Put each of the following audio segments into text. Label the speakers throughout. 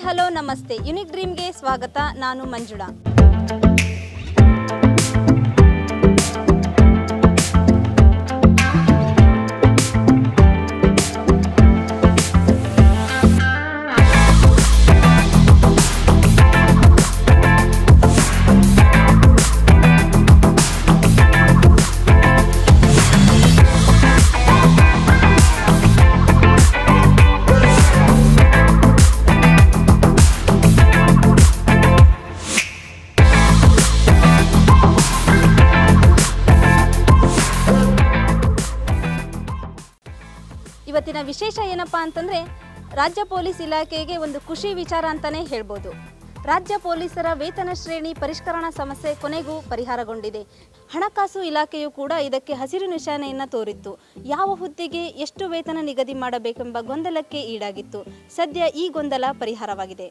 Speaker 1: hello ನಮಸ್ತೆ unique ಡ್ರೀಮ್ಗೆ ಸ್ವಾಗತ ನಾನು ಮಂಜುಳಾ ಇವತ್ತಿನ ವಿಶೇಷ ಏನಪ್ಪಾ ಅಂತಂದ್ರೆ ರಾಜ್ಯ ಪೊಲೀಸ್ ಇಲಾಖೆಗೆ ಒಂದು ಖುಷಿ ವಿಚಾರ ಅಂತಾನೆ ಹೇಳ್ಬೋದು ರಾಜ್ಯ ಪೊಲೀಸರ ವೇತನ ಶ್ರೇಣಿ ಪರಿಷ್ಕರಣಾ ಸಮಸ್ಯೆ ಕೊನೆಗೂ ಪರಿಹಾರಗೊಂಡಿದೆ ಹಣಕಾಸು ಇಲಾಖೆಯು ಕೂಡ ಇದಕ್ಕೆ ಹಸಿರು ನಿಶಾನೆಯನ್ನ ತೋರಿತ್ತು ಯಾವ ಹುದ್ದೆಗೆ ಎಷ್ಟು ವೇತನ ನಿಗದಿ ಮಾಡಬೇಕೆಂಬ ಗೊಂದಲಕ್ಕೆ ಈಡಾಗಿತ್ತು ಸದ್ಯ ಈ ಗೊಂದಲ ಪರಿಹಾರವಾಗಿದೆ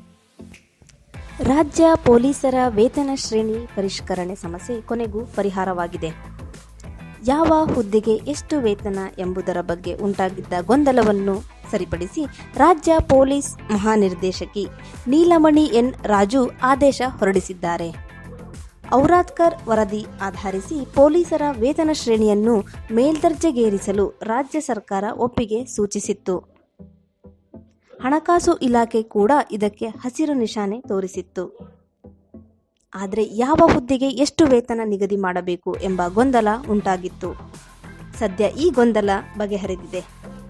Speaker 1: ರಾಜ್ಯ ಪೊಲೀಸರ ವೇತನ ಶ್ರೇಣಿ ಪರಿಷ್ಕರಣೆ ಸಮಸ್ಯೆ ಕೊನೆಗೂ ಪರಿಹಾರವಾಗಿದೆ ಯಾವ ಹುದ್ದೆಗೆ ಎಷ್ಟು ವೇತನ ಎಂಬುದರ ಬಗ್ಗೆ ಉಂಟಾಗಿದ್ದ ಗೊಂದಲವನ್ನು ಸರಿಪಡಿಸಿ ರಾಜ್ಯ ಪೊಲೀಸ್ ಮಹಾನಿರ್ದೇಶಕಿ ನೀಲಮಣಿ ಎನ್ ರಾಜು ಆದೇಶ ಹೊರಡಿಸಿದ್ದಾರೆ ಔರಾದ್ಕರ್ ವರದಿ ಆಧರಿಸಿ ಪೊಲೀಸರ ವೇತನ ಶ್ರೇಣಿಯನ್ನು ಮೇಲ್ದರ್ಜೆಗೇರಿಸಲು ರಾಜ್ಯ ಸರ್ಕಾರ ಒಪ್ಪಿಗೆ ಸೂಚಿಸಿತ್ತು ಹಣಕಾಸು ಇಲಾಖೆ ಕೂಡ ಇದಕ್ಕೆ ಹಸಿರು ನಿಶಾನೆ ತೋರಿಸಿತ್ತು ಆದರೆ ಯಾವ ಹುದ್ದೆಗೆ ಎಷ್ಟು ವೇತನ ನಿಗದಿ ಮಾಡಬೇಕು ಎಂಬ ಗೊಂದಲ ಉಂಟಾಗಿತ್ತು ಸದ್ಯ ಈ ಗೊಂದಲ ಬಗೆಹರಿದಿದೆ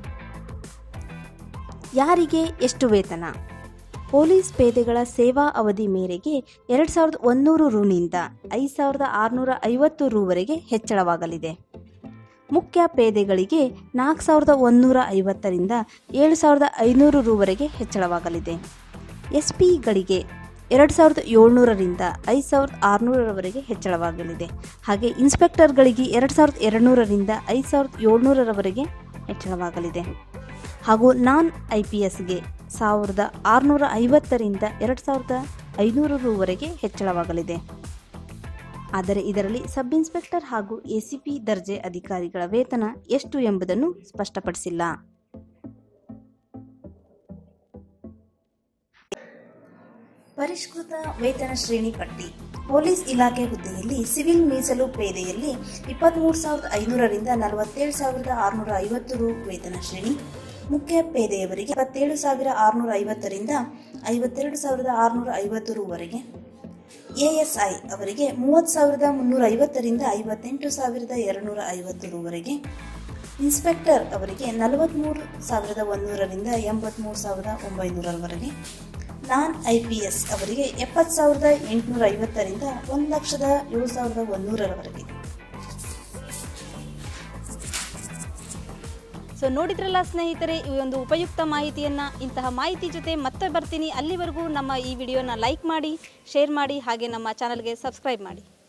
Speaker 1: ಯಾರಿಗೆ ಎಷ್ಟು ವೇತನ ಪೊಲೀಸ್ ಪೇದೆಗಳ ಸೇವಾ ಅವಧಿ ಮೇರೆಗೆ ಎರಡು ಸಾವಿರದ ಒಂದೂರು ರುನಿಂದ ಐದು ಸಾವಿರದ ಆರುನೂರ ಐವತ್ತು ರುವರೆಗೆ ಹೆಚ್ಚಳವಾಗಲಿದೆ ಮುಖ್ಯ ಪೇದೆಗಳಿಗೆ ನಾಲ್ಕು ಸಾವಿರದ ಒಂದೂರ ಐವತ್ತರಿಂದ ಏಳು ಸಾವಿರದ ಐನೂರು ರುವರೆಗೆ ಹೆಚ್ಚಳವಾಗಲಿದೆ ಎಸ್ ಪಿಗಳಿಗೆ ಎರಡು ಸಾವಿರದ ಏಳ್ನೂರರಿಂದ ಐದು ಸಾವಿರದ ಆರುನೂರರವರೆಗೆ ಹೆಚ್ಚಳವಾಗಲಿದೆ ಹಾಗೆ ಇನ್ಸ್ಪೆಕ್ಟರ್ಗಳಿಗೆ ಎರಡು ಸಾವಿರದ ಎರಡುನೂರರಿಂದ ಐದು ಸಾವಿರದ ಏಳ್ನೂರರವರೆಗೆ ಹೆಚ್ಚಳವಾಗಲಿದೆ ಹಾಗೂ ನಾನ್ ಐ ಪಿ ಎಸ್ಗೆ ಸಾವಿರದ ಆರುನೂರ ಐವತ್ತರಿಂದ ಎರಡು ಸಾವಿರದ ಐನೂರು ರುವರೆಗೆ ಹೆಚ್ಚಳವಾಗಲಿದೆ ಆದರೆ ಇದರಲ್ಲಿ ಸಬ್ ಇನ್ಸ್ಪೆಕ್ಟರ್ ಹಾಗೂ ಎಸಿಪಿ ದರ್ಜೆ ಅಧಿಕಾರಿಗಳ ವೇತನ ಎಷ್ಟು ಎಂಬುದನ್ನು ಸ್ಪಷ್ಟಪಡಿಸಿಲ್ಲ ಪರಿಷ್ಕೃತ ವೇತನ ಶ್ರೇಣಿ ಪಟ್ಟಿ ಪೊಲೀಸ್ ಇಲಾಖೆ ಹುದ್ದೆಯಲ್ಲಿ ಸಿವಿಲ್ ಮೀಸಲು ಪೇದೆಯಲ್ಲಿ ಇಪ್ಪತ್ತ್ಮೂರು ಸಾವಿರದ ಐನೂರರಿಂದ ನಲವತ್ತೇಳು ಸಾವಿರದ ಆರುನೂರ ಐವತ್ತು ರು ವೇತನ ಶ್ರೇಣಿ ಮುಖ್ಯ ಪೇದೆಯವರಿಗೆ ಇಪ್ಪತ್ತೇಳು ಸಾವಿರ ಆರುನೂರ ಐವತ್ತರಿಂದ ಐವತ್ತೆರಡು ಸಾವಿರದ ಆರುನೂರ ಐವತ್ತು ರುವರೆಗೆ ಎಎಸ್ಐ ಅವರಿಗೆ ಮೂವತ್ತು ಸಾವಿರದ ಮುನ್ನೂರ ಐವತ್ತರಿಂದ ಐವತ್ತೆಂಟು ಸಾವಿರದ ಎರಡುನೂರ ಐವತ್ತು ರುವರೆಗೆ ಇನ್ಸ್ಪೆಕ್ಟರ್ ಅವರಿಗೆ ನಲವತ್ತ್ಮೂರು ಸಾವಿರದ ಒಂದೂರರಿಂದ ಎಂಬತ್ತ್ಮೂರು ಸಾವಿರದ ಒಂಬೈನೂರರವರೆಗೆ ನಾನ್ ಐ ಪಿ ಎಸ್ ಅವರಿಗೆ ಎಪ್ಪತ್ತು ಸಾವಿರದ ಎಂಟುನೂರ ಐವತ್ತರಿಂದ ಒಂದು ಲಕ್ಷದ ಏಳು ಸಾವಿರದ ಒಂದೂರರವರೆಗೆ ಸೊ ನೋಡಿದ್ರಲ್ಲ ಸ್ನೇಹಿತರೆ ಈ ಒಂದು ಉಪಯುಕ್ತ ಮಾಹಿತಿಯನ್ನು ಇಂತಹ ಮಾಹಿತಿ ಜೊತೆ ಮತ್ತೆ ಬರ್ತೀನಿ ಅಲ್ಲಿವರೆಗೂ ನಮ್ಮ ಈ ವಿಡಿಯೋನ ಲೈಕ್ ಮಾಡಿ ಶೇರ್ ಮಾಡಿ ಹಾಗೆ ನಮ್ಮ ಚಾನಲ್ಗೆ ಸಬ್ಸ್ಕ್ರೈಬ್ ಮಾಡಿ